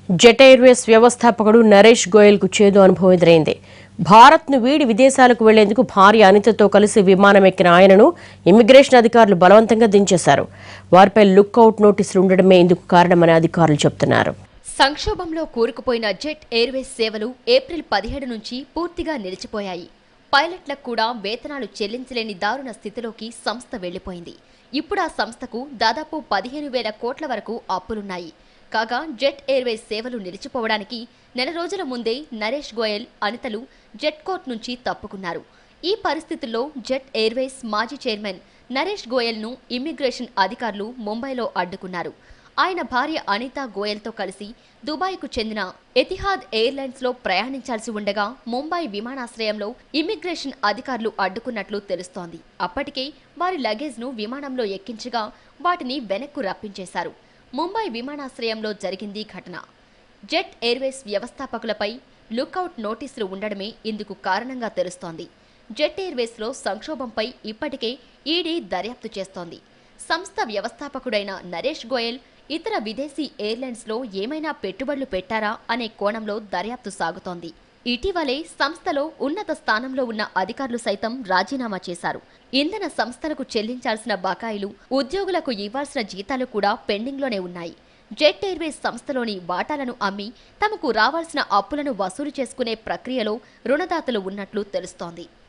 jet Airways వ్యవస్థాపకుడు నరేష్ గోయల్కు చేదు అనుభవం ఎదురైంది భారత్ను వీడి విదేశాలకు వెళ్లేందుకు భార్య అనితతో కలిసి విమానం ఎక్కిన ఆయనను ఇమ్మిగ్రేషన్ అధికారులు బలవంతంగా దించేశారు వారిపై లుక్అవుట్ నోటీసులు ఉండడమే ఇందుకు కారణమని అధికారులు చెబుతున్నారు సంక్షోభంలో కూరుకుపోయిన జెట్ ఎయిర్వేస్ సేవలు ఏప్రిల్ పదిహేడు నుంచి పూర్తిగా నిలిచిపోయాయి పైలట్లకు కూడా వేతనాలు చెల్లించలేని దారుణ స్థితిలోకి సంస్థ వెళ్లిపోయింది ఇప్పుడు ఆ సంస్థకు దాదాపు పదిహేను వేల కోట్ల వరకు అప్పులున్నాయి కాగా జెట్ ఎయిర్వేస్ సేవలు నిలిచిపోవడానికి నెల రోజుల ముందే నరేష్ గోయల్ అనితలు జెట్ కోర్ట్ నుంచి తప్పుకున్నారు ఈ పరిస్థితుల్లో జెట్ ఎయిర్వేస్ మాజీ చైర్మన్ నరేష్ గోయల్ను ఇమ్మిగ్రేషన్ అధికారులు ముంబైలో అడ్డుకున్నారు ఆయన భార్య అనితా గోయల్తో కలిసి దుబాయ్కు చెందిన ఎతిహాద్ ఎయిర్లైన్స్లో ప్రయాణించాల్సి ఉండగా ముంబై విమానాశ్రయంలో ఇమ్మిగ్రేషన్ అధికారులు అడ్డుకున్నట్లు తెలుస్తోంది అప్పటికే వారి లగేజ్ను విమానంలో ఎక్కించగా వాటిని వెనక్కు రప్పించేశారు ముంబై విమానాశ్రయంలో జరిగింది ఘటన జెట్ ఎయిర్వేస్ వ్యవస్థాపకులపై లుకౌట్ నోటీసులు ఉండడమే ఇందుకు కారణంగా తెలుస్తోంది జెట్ ఎయిర్వేస్లో సంక్షోభంపై ఇప్పటికే ఈడీ దర్యాప్తు చేస్తోంది సంస్థ వ్యవస్థాపకుడైన నరేష్ గోయల్ ఇతర విదేశీ ఎయిర్లైన్స్లో ఏమైనా పెట్టుబడులు పెట్టారా అనే కోణంలో దర్యాప్తు సాగుతోంది ఇటీవలే సంస్థలో ఉన్నత స్థానంలో ఉన్న అధికారులు సైతం రాజీనామా చేశారు ఇంధన సంస్థలకు చెల్లించాల్సిన బకాయిలు ఉద్యోగులకు ఇవ్వాల్సిన జీతాలు కూడా పెండింగ్లోనే ఉన్నాయి జెట్ ఎయిర్వేస్ సంస్థలోని వాటాలను అమ్మి తమకు రావాల్సిన అప్పులను వసూలు చేసుకునే ప్రక్రియలో రుణదాతలు ఉన్నట్లు తెలుస్తోంది